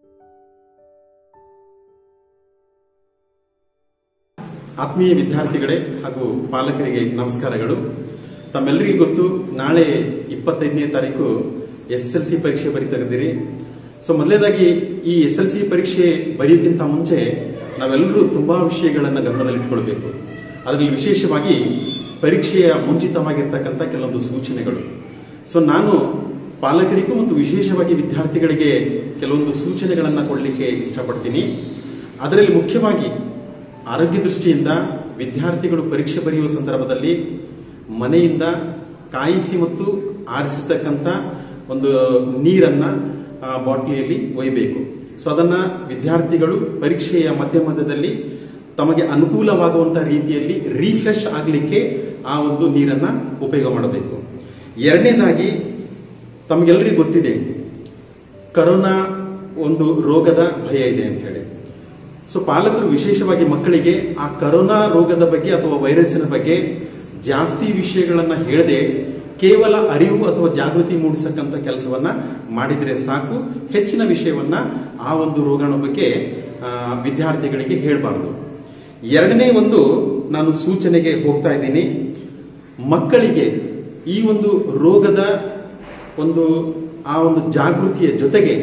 ಆತ್ಮೀಯ ವಿದ್ಯಾರ್ಥಿಗಳೇ ಹಾಗೂ ಪಾಲಕರಿಗೆ ನಮಸ್ಕಾರಗಳು ತಮ್ಮೆಲ್ಲರಿಗೂ ಗೊತ್ತು ನಾಳೆ ಇಪ್ಪತ್ತೈದನೇ ತಾರೀಕು ಎಸ್ ಎಲ್ ಸಿ ಪರೀಕ್ಷೆ ಬರೀತಾ ಇದ್ದೀರಿ ಸೊ ಮೊದಲನೇದಾಗಿ ಈ ಎಸ್ ಎಲ್ ಸಿ ಪರೀಕ್ಷೆ ಬರೆಯೋಕ್ಕಿಂತ ಮುಂಚೆ ನಾವೆಲ್ಲರೂ ತುಂಬಾ ವಿಷಯಗಳನ್ನು ಗಮನದಲ್ಲಿಟ್ಕೊಳ್ಬೇಕು ಅದರಲ್ಲಿ ವಿಶೇಷವಾಗಿ ಪರೀಕ್ಷೆಯ ಮುಂಚಿತವಾಗಿರ್ತಕ್ಕಂಥ ಕೆಲವೊಂದು ಸೂಚನೆಗಳು ಸೊ ನಾನು ಪಾಲಕರಿಗೂ ಮತ್ತು ವಿಶೇಷವಾಗಿ ವಿದ್ಯಾರ್ಥಿಗಳಿಗೆ ಕೆಲವೊಂದು ಸೂಚನೆಗಳನ್ನು ಕೊಡಲಿಕ್ಕೆ ಇಷ್ಟಪಡ್ತೀನಿ ಅದರಲ್ಲಿ ಮುಖ್ಯವಾಗಿ ಆರೋಗ್ಯ ದೃಷ್ಟಿಯಿಂದ ವಿದ್ಯಾರ್ಥಿಗಳು ಪರೀಕ್ಷೆ ಬರೆಯುವ ಸಂದರ್ಭದಲ್ಲಿ ಮನೆಯಿಂದ ಕಾಯಿಸಿ ಮತ್ತು ಆರಿಸಿರ್ತಕ್ಕಂಥ ಒಂದು ನೀರನ್ನ ಆ, ಬಾಟ್ಲಿಯಲ್ಲಿ ಒಯ್ಯಬೇಕು ಸೊ ಅದನ್ನ ವಿದ್ಯಾರ್ಥಿಗಳು ಪರೀಕ್ಷೆಯ ಮಧ್ಯ ಮಧ್ಯದಲ್ಲಿ ತಮಗೆ ಅನುಕೂಲವಾಗುವಂತಹ ರೀತಿಯಲ್ಲಿ ರಿಫ್ರೆಶ್ ಆಗಲಿಕ್ಕೆ ಆ ಒಂದು ನೀರನ್ನ ಉಪಯೋಗ ಮಾಡಬೇಕು ಎರಡನೇದಾಗಿ ತಮಗೆಲ್ಲರಿಗೂ ಗೊತ್ತಿದೆ ಕರೋನಾ ಒಂದು ರೋಗದ ಭಯ ಇದೆ ಅಂತ ಹೇಳಿ ಸೊ ಪಾಲಕರು ವಿಶೇಷವಾಗಿ ಮಕ್ಕಳಿಗೆ ಆ ಕರೋನಾ ರೋಗದ ಬಗ್ಗೆ ಅಥವಾ ವೈರಸ್ಸಿನ ಬಗ್ಗೆ ಜಾಸ್ತಿ ವಿಷಯಗಳನ್ನ ಹೇಳದೆ ಕೇವಲ ಅರಿವು ಅಥವಾ ಜಾಗೃತಿ ಮೂಡಿಸಕ್ಕಂತ ಕೆಲಸವನ್ನ ಮಾಡಿದ್ರೆ ಸಾಕು ಹೆಚ್ಚಿನ ವಿಷಯವನ್ನ ಆ ಒಂದು ರೋಗಾಣು ಬಗ್ಗೆ ಆ, ವಿದ್ಯಾರ್ಥಿಗಳಿಗೆ ಹೇಳಬಾರದು ಎರಡನೇ ಒಂದು ನಾನು ಸೂಚನೆಗೆ ಹೋಗ್ತಾ ಇದ್ದೀನಿ ಮಕ್ಕಳಿಗೆ ಈ ಒಂದು ರೋಗದ ಒಂದು ಆ ಒಂದು ಜಾಗೃತಿಯ ಜೊತೆಗೆ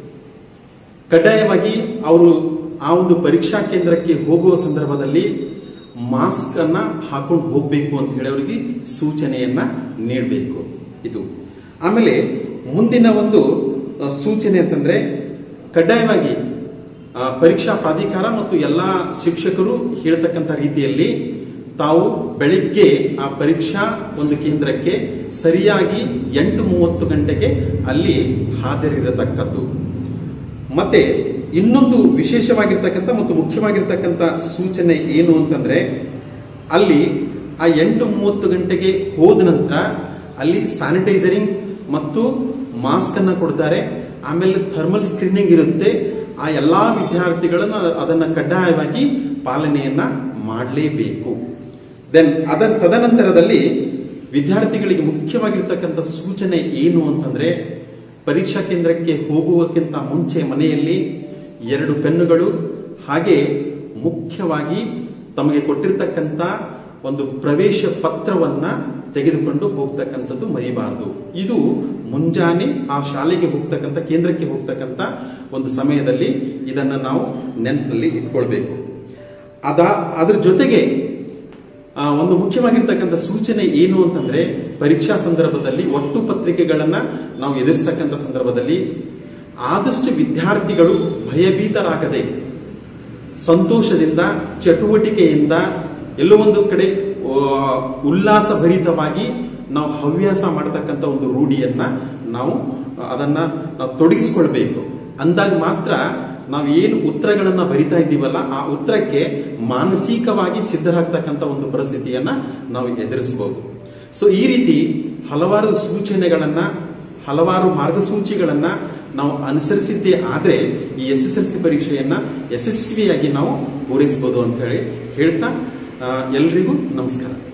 ಕಡ್ಡಾಯವಾಗಿ ಅವರು ಆ ಒಂದು ಪರೀಕ್ಷಾ ಕೇಂದ್ರಕ್ಕೆ ಹೋಗುವ ಸಂದರ್ಭದಲ್ಲಿ ಮಾಸ್ಕ್ ಅನ್ನ ಹಾಕೊಂಡು ಹೋಗಬೇಕು ಅಂತ ಹೇಳಿ ಅವರಿಗೆ ಸೂಚನೆಯನ್ನ ನೀಡಬೇಕು ಇದು ಆಮೇಲೆ ಮುಂದಿನ ಒಂದು ಆ, ಸೂಚನೆ ಅಂತಂದ್ರೆ ಕಡ್ಡಾಯವಾಗಿ ಆ, ಪರೀಕ್ಷಾ ಪ್ರಾಧಿಕಾರ ಮತ್ತು ಎಲ್ಲಾ ಶಿಕ್ಷಕರು ಹೇಳ್ತಕ್ಕಂಥ ರೀತಿಯಲ್ಲಿ ತಾವು ಬೆಳಿಗ್ಗೆ ಆ ಪರೀಕ್ಷಾ ಒಂದು ಕೇಂದ್ರಕ್ಕೆ ಸರಿಯಾಗಿ ಎಂಟು ಮೂವತ್ತು ಗಂಟೆಗೆ ಅಲ್ಲಿ ಹಾಜರಿರತಕ್ಕದ್ದು ಮತ್ತೆ ಇನ್ನೊಂದು ವಿಶೇಷವಾಗಿರ್ತಕ್ಕಂಥ ಮತ್ತು ಮುಖ್ಯವಾಗಿರ್ತಕ್ಕಂಥ ಸೂಚನೆ ಏನು ಅಂತಂದ್ರೆ ಅಲ್ಲಿ ಆ ಎಂಟು ಮೂವತ್ತು ಗಂಟೆಗೆ ಹೋದ ನಂತರ ಅಲ್ಲಿ ಸ್ಯಾನಿಟೈಸರಿಂಗ್ ಮತ್ತು ಮಾಸ್ಕ್ ಅನ್ನ ಕೊಡ್ತಾರೆ ಆಮೇಲೆ ಥರ್ಮಲ್ ಸ್ಕ್ರೀನಿಂಗ್ ಇರುತ್ತೆ ಆ ಎಲ್ಲಾ ವಿದ್ಯಾರ್ಥಿಗಳನ್ನ ಅದನ್ನ ಕಡ್ಡಾಯವಾಗಿ ಪಾಲನೆಯನ್ನ ಮಾಡಲೇಬೇಕು ದೆನ್ ಅದ ತದನಂತರದಲ್ಲಿ ವಿದ್ಯಾರ್ಥಿಗಳಿಗೆ ಮುಖ್ಯವಾಗಿರ್ತಕ್ಕಂಥ ಸೂಚನೆ ಏನು ಅಂತಂದ್ರೆ ಪರೀಕ್ಷಾ ಕೇಂದ್ರಕ್ಕೆ ಹೋಗುವಕ್ಕಿಂತ ಮುಂಚೆ ಮನೆಯಲ್ಲಿ ಎರಡು ಪೆನ್ನುಗಳು ಹಾಗೆ ಮುಖ್ಯವಾಗಿ ತಮಗೆ ಕೊಟ್ಟಿರ್ತಕ್ಕಂಥ ಒಂದು ಪ್ರವೇಶ ಪತ್ರವನ್ನ ತೆಗೆದುಕೊಂಡು ಹೋಗ್ತಕ್ಕಂಥದ್ದು ಮರಿಬಾರದು ಇದು ಮುಂಜಾನೆ ಆ ಶಾಲೆಗೆ ಹೋಗ್ತಕ್ಕಂಥ ಕೇಂದ್ರಕ್ಕೆ ಹೋಗ್ತಕ್ಕಂಥ ಒಂದು ಸಮಯದಲ್ಲಿ ಇದನ್ನ ನಾವು ನೆನಪಿನಲ್ಲಿ ಇಟ್ಕೊಳ್ಬೇಕು ಅದ ಅದ್ರ ಜೊತೆಗೆ ಆ, ಒಂದು ಮುಖ್ಯವಾಗಿರ್ತಕ್ಕಂಥ ಸೂಚನೆ ಏನು ಅಂತಂದ್ರೆ ಪರೀಕ್ಷಾ ಸಂದರ್ಭದಲ್ಲಿ ಒಟ್ಟು ಪತ್ರಿಕೆಗಳನ್ನ ನಾವು ಎದುರಿಸ್ತಕ್ಕಂಥ ಸಂದರ್ಭದಲ್ಲಿ ಆದಷ್ಟು ವಿದ್ಯಾರ್ಥಿಗಳು ಭಯಭೀತರಾಗದೆ ಸಂತೋಷದಿಂದ ಚಟುವಟಿಕೆಯಿಂದ ಎಲ್ಲೋ ಒಂದು ಕಡೆ ಆ, ಉಲ್ಲಾಸಭರಿತವಾಗಿ ನಾವು ಹವ್ಯಾಸ ಮಾಡತಕ್ಕಂಥ ಒಂದು ರೂಢಿಯನ್ನ ನಾವು ಅದನ್ನ ನಾವು ತೊಡಗಿಸ್ಕೊಳ್ಬೇಕು ಅಂದಾಗ ಮಾತ್ರ ನಾವು ಏನು ಉತ್ತರಗಳನ್ನ ಬರಿತಾ ಇದ್ದೀವಲ್ಲ ಆ ಉತ್ತರಕ್ಕೆ ಮಾನಸಿಕವಾಗಿ ಸಿದ್ಧರಾಗ್ತಕ್ಕಂಥ ಒಂದು ಪರಿಸ್ಥಿತಿಯನ್ನ ನಾವು ಎದುರಿಸಬಹುದು ಸೊ ಈ ರೀತಿ ಹಲವಾರು ಸೂಚನೆಗಳನ್ನ ಹಲವಾರು ಮಾರ್ಗಸೂಚಿಗಳನ್ನ ನಾವು ಅನುಸರಿಸಿದ್ದೇ ಆದ್ರೆ ಈ ಎಸ್ ಎಸ್ ಎಲ್ ಸಿ ಪರೀಕ್ಷೆಯನ್ನ ಯಶಸ್ವಿಯಾಗಿ ನಾವು ಪೂರೈಸಬಹುದು ಅಂತ ಹೇಳಿ ಹೇಳ್ತಾ ಆ, ಎಲ್ರಿಗೂ ನಮಸ್ಕಾರ